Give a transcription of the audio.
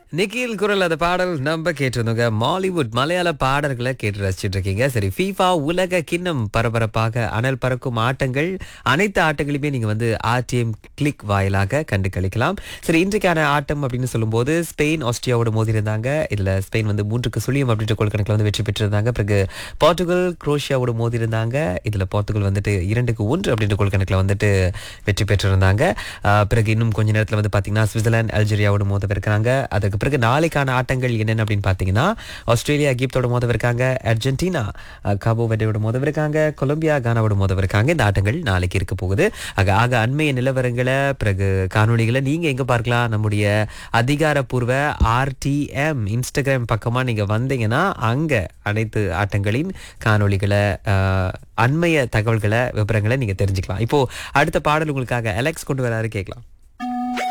நிக்கில் குரல் அந்த பாடல் நம்ம கேட்டிருந்தோங்க மாலிவுட் மலையாள பாடல்களை கேட்டு ரசிச்சிட்டு இருக்கீங்க சரி ஃபீஃபா உலக கிண்ணம் பரபரப்பாக அனல் பறக்கும் ஆட்டங்கள் அனைத்து ஆட்டங்களையுமே நீங்க வந்து ஆர்டிஎம் கிளிக் வாயிலாக கண்டு கழிக்கலாம் சரி இன்றைக்கான ஆட்டம் அப்படின்னு சொல்லும்போது ஸ்பெயின் ஆஸ்திரியாவோட மோதி இருந்தாங்க இதுல ஸ்பெயின் வந்து மூன்றுக்கு சுழியம் அப்படின்ற கோல் கணக்கில் வந்து வெற்றி பெற்றிருந்தாங்க பிறகு போர்ச்சுகல் குரோஷியாவோட மோதி இருந்தாங்க இதுல போர்ச்சுகல் வந்துட்டு இரண்டுக்கு ஒன்று அப்படின்ற கோல் கணக்கில் வந்துட்டு வெற்றி பெற்றிருந்தாங்க ஆஹ் பிறகு இன்னும் கொஞ்ச நேரத்தில் வந்து பார்த்தீங்கன்னா சுவிட்சர்லாந்து அல்ஜீரியாவோட மோதவிருக்கிறாங்க அதுக்கு பிறகு நாளைக்கான ஆட்டங்கள் என்னென்ன அப்படின்னு பார்த்தீங்கன்னா ஆஸ்திரேலியா எகிப்தோட மோதவிருக்காங்க அர்ஜென்டினா ஆஹ் காபோ வெட்டையோட மோதவிருக்காங்க கொலம்பியா கானாவோட மோதவிருக்காங்க இந்த ஆட்டங்கள் நாளைக்கு இருக்க போகுது ஆக ஆக அண்மைய நிலவரங்களை பிறகு காணொளிகளை நீங்க எங்க பார்க்கலாம் நம்முடைய அதிகாரப்பூர்வ ஆர்டிஎம் இன்ஸ்டாகிராம் பக்கமா நீங்க வந்தீங்கன்னா அங்க அனைத்து ஆட்டங்களின் காணொளிகளை ஆஹ், அண்மைய தகவல்களை விவரங்களை நீங்க தெரிஞ்சுக்கலாம் இப்போ அடுத்த பாடல் உங்களுக்காக அலெக்ஸ் கொண்டு வராரு கேட்கலாம்